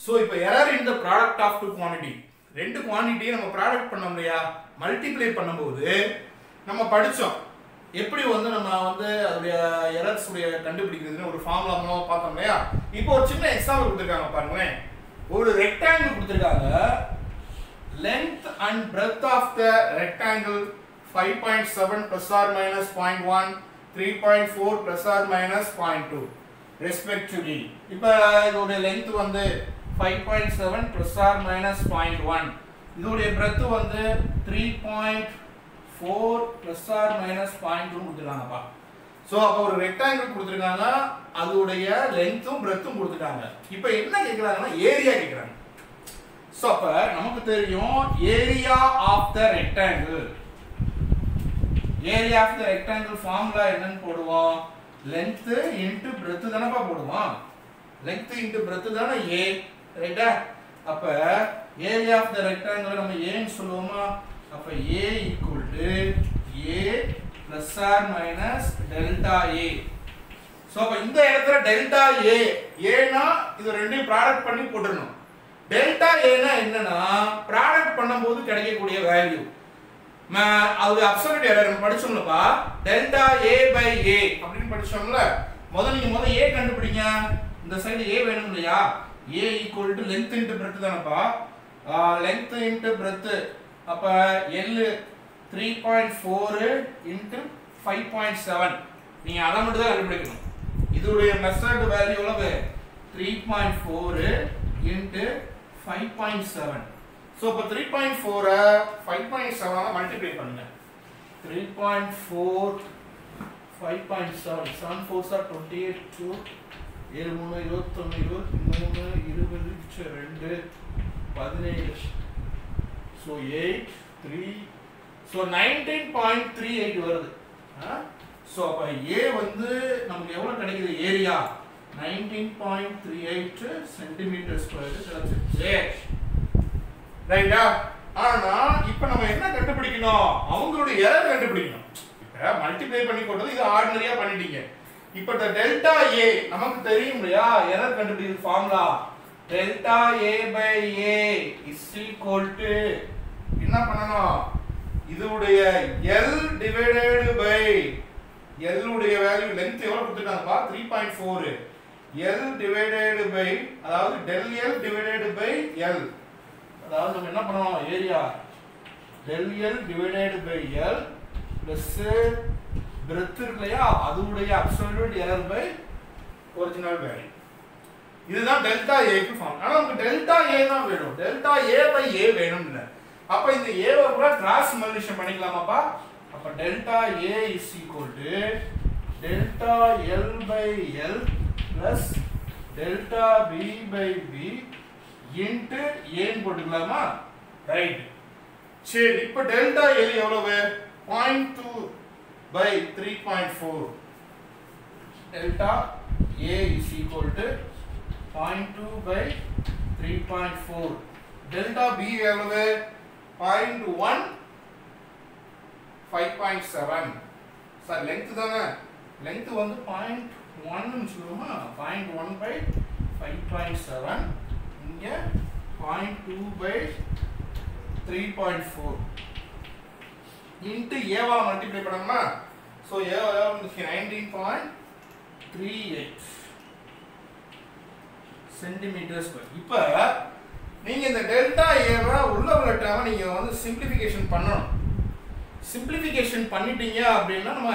so இப்போ error in the product of two quantity ரெண்டு குவான்டிட்டியை நம்ம ப்ராடக்ட் பண்ணோம் இல்லையா மல்டிப்ளை பண்ணும்போது நம்ம படித்தோம் எப்படி வந்து நம்ம வந்து அதோடைய எரர்ஸ் உடைய கண்டுபிடிக்கிறதுன்னு ஒரு ஃபார்முலா மூலமா பார்த்தோம் இல்லையா இப்போ ஒரு சின்ன எக்ஸாம்பிள் கொடுத்துருக்காங்க பாருங்களேன் ஒரு ரெக்டாங்கிள் கொடுத்துருக்காங்க length and breadth of the rectangle five point seven plus or minus point one three point four plus or minus point two respectively இப்போ இதோடைய லென்த் வந்து five point seven plus or minus point one இதோடைய breadth வந்து three point four plus or minus point two கொடுத்துருக்காங்கப்பா so அப்போ ஒரு rectangle கொடுத்துருக்காங்க அதோடைய லென்த்தும் பிரெத்தும் கொடுத்துட்டாங்க இப்போ என்ன கேட்குறாங்கன்னா ஏரியா கேட்குறாங்க ஸோ அப்போ நமக்கு தெரியும் area of the rectangle area of the rectangle formula என்னன்னு போடுவோம் லென்த் இன்ட்டு பிரெத் தானப்பா போடுவோம் லென்த் இன்ட்டு பிரெத் தானே ஏ ரைட்டா அப்ப ஏரியா ஆஃப் த ரெக்டாங்கிள் நம்ம ஏன்னு சொல்லுவோமா அப்ப A equal to A plus or minus delta A so அப்போ இந்த இடத்துல டெல்டா ஏ ஏனா இது ரெண்டையும் ப்ராடக்ட் பண்ணி போட்டுடணும் டெல்டா ஏனா என்னன்னா ப்ராடக்ட் பண்ணும்போது கிடைக்கக்கூடிய வேல்யூ அது அப்சல்யூட் எரர் நம்ம படிச்சோம்லப்பா டெல்டா ஏ பை ஏ அப்படின்னு படிச்சோம்ல முதல்ல நீங்க முதல்ல ஏ கண்டுபிடிங்க இந்த சைடு ஏ வேணும் இல்லையா A equal to length into breadth தானப்பா லென்த் இன்ட்டு பிரெத் அப்ப L three point four into five point seven நீங்க அதை மட்டும் தான் கண்டுபிடிக்கணும் இதோடைய மெத்தட் வேல்யூ எவ்வளவு three point four into five point seven so இப்போ த்ரீ பாயிண்ட் ஃபோரை ஃபைவ் பாயிண்ட் செவனாக மல்டிப்ளை பண்ணுங்க three point four five point seven seven four sir twenty eight two ஏழு மூணு இருபத்தொன்று இருபத்தி மூணு இருபது ச்சே, ரெண்டு பதினேழு so eight three so nineteen point three eight வருது ஸோ அப்போ ஏ வந்து நமக்கு எவ்வளோ கிடைக்குது area nineteen point three eight centimetre square கிடைச்சிருச்சு ரைட்டா ஆனா இப்போ நம்ம என்ன கண்டுபிடிக்கணும் அவங்களுடைய எரர் கண்டுபிடிக்கணும் இப்போ மல்டிப்ளை பண்ணி போட்டது இது ஆர்டினரியா பண்ணிட்டீங்க இப்போ இந்த டெல்டா ஏ நமக்கு தெரியும் இல்லையா எரர் கண்டுபிடிக்கிறது formula delta A by A is equal to என்ன பண்ணணும் இதோடைய எல் டிவைடட் பை எல் உடைய வேல்யூ லென்த் எவ்வளவு கொடுத்துட்டாங்கப்பா three point four L divided by அதாவது del L divided by L அதாவது நம்ம என்ன பண்ணணும் area del L divided by L plus breadth இருக்கு இல்லையா அதோடைய absolute error by original value இதுதான் டெல்டா ஏக்கு ஃபார்ம் ஆனா நமக்கு டெல்டா ஏ தான் வேணும் டெல்டா ஏ பை ஏ வேணும் இல்ல அப்ப இந்த ஏவை கூட கிராஸ் மல்டிஷன் பண்ணிக்கலாமாப்பா அப்ப delta A is equal to delta L by L plus delta B by B into ஏன்னு போட்டுக்கலாமா ரைட் சரி இப்போ டெல்டா எல் எவ்வளவு point two by three point four delta A is equal to point two by three point four delta B எவ்வளவு point one five point seven sir length தானே length வந்து point ஒன்னு சொல்லுவோமா point one by five point seven இங்கே point two by three point four into ஏவால் multiply பண்ணோம்னா so ஏவா வந்துச்சு nineteen point three eight centimetre square இப்போ நீங்க இந்த டெல்டா ஏவை உள்ள உள்ளட்டாம நீங்க வந்து சிம்பிளிஃபிகேஷன் பண்ணணும் சிம்பிளிஃபிகேஷன் பண்ணிட்டீங்க அப்படின்னா நம்ம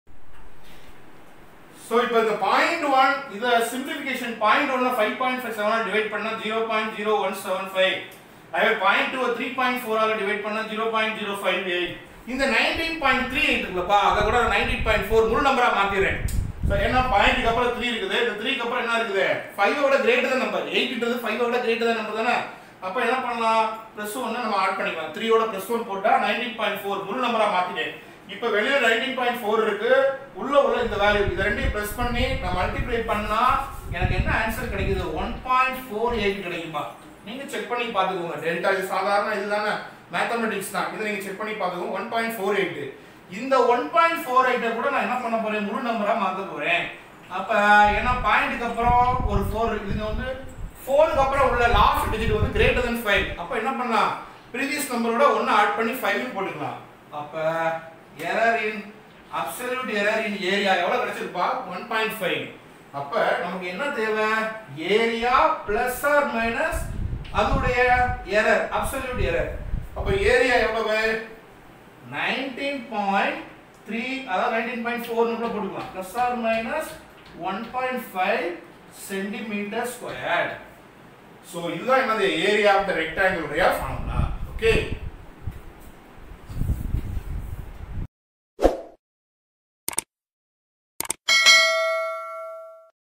ஸோ இப்போ இந்த பாயிண்ட் ஒன் இதை சிம்பிளிஃபிகேஷன் பாயிண்ட் ஒன்ல five point five seven divide பண்ணா zero point zero one seven five அதே பாயிண்ட் டூ த்ரீ பாயிண்ட் ஃபோரால் டிவைட் பண்ணா zero point zero five eight இந்த நைன்டீன் பாயிண்ட் த்ரீ எயிட் இருக்குல்லப்பா அதை கூட நைன்டீன் பாயிண்ட் ஃபோர் முழு நம்பரா மாத்திடுறேன் ஸோ ஏன்னா பாயிண்ட்டுக்கு அப்புறம் த்ரீ இருக்குது இந்த த்ரீக்கு அப்புறம் என்ன இருக்குது ஃபைவோட கிரேட்டர் தான் நம்பர் எயிட்ன்றது ஃபைவோட கிரேட்டர் தான் நம்பர் தானே அப்போ என்ன பண்ணலாம் ப்ளஸ் ஒன்று நம்ம ஆட் பண்ணிக்கலாம் த்ரீயோட ப்ளஸ் ஒன் போட்டால் நைன்டீன் பாயிண்ட் ஃபோர் முழு நம்பரா மாத்திட்டேன் இப்போ வெளியே நைன்டீன் பாயிண்ட் ஃபோர் இருக்கு உள்ள உள்ள இந்த வேல்யூ இது ரெண்டையும் ப்ளஸ் பண்ணி நான் மல்டிப்ளை பண்ணா எனக்கு என்ன ஆன்சர் கிடைக்குது ஒன் பாயிண்ட் ஃபோர் எயிட் கிடைக்குமா நீங்க செக் பண்ணி பார்த்துக்கோங்க டெல்டா இது சாதாரண இதுதானே மேத்தமெட்டிக்ஸ் தான் இதை நீங்க செக் பண்ணி பார்த்துக்கோங்க ஒன் பாயிண்ட் ஃபோர் எயிட் இந்த ஒன் பாயிண்ட் ஃபோர் எயிட்டை கூட நான் என்ன பண்ண போறேன் முழு நம்பரா மாத்த போறேன் அப்ப ஏன்னா பாயிண்ட்டுக்கு அப்புறம் ஒரு ஃபோர் இதுங்க வந்து ஃபோருக்கு அப்புறம் உள்ள லாஸ்ட் டிஜிட் வந்து கிரேட்டர் தென் ஃபைவ் அப்போ என்ன பண்ணலாம் ப்ரீவியஸ் நம்பரோட ஒன்று ஆட் பண்ணி ஃபைவ் போட்டுக்கலாம் அப்போ error in absolute error in area எவ்வளோ கிடைச்சிருப்பா ஒன் பாயிண்ட் ஃபைவ் அப்போ நமக்கு என்ன தேவை ஏரியா பிளஸ் ஆர் மைனஸ் அதோடைய எரர் அப்சல்யூட் எரர் அப்போ ஏரியா எவ்வளவு நைன்டீன் பாயிண்ட் த்ரீ அதாவது நைன்டீன் பாயிண்ட் ஃபோர்னு கூட போட்டுக்கலாம் plus or minus one point five centimetre square so இதுதான் என்னது ஏரியா ஆஃப் த ரெக்டாங்கிள் உடைய ஃபார்முலா ஓகே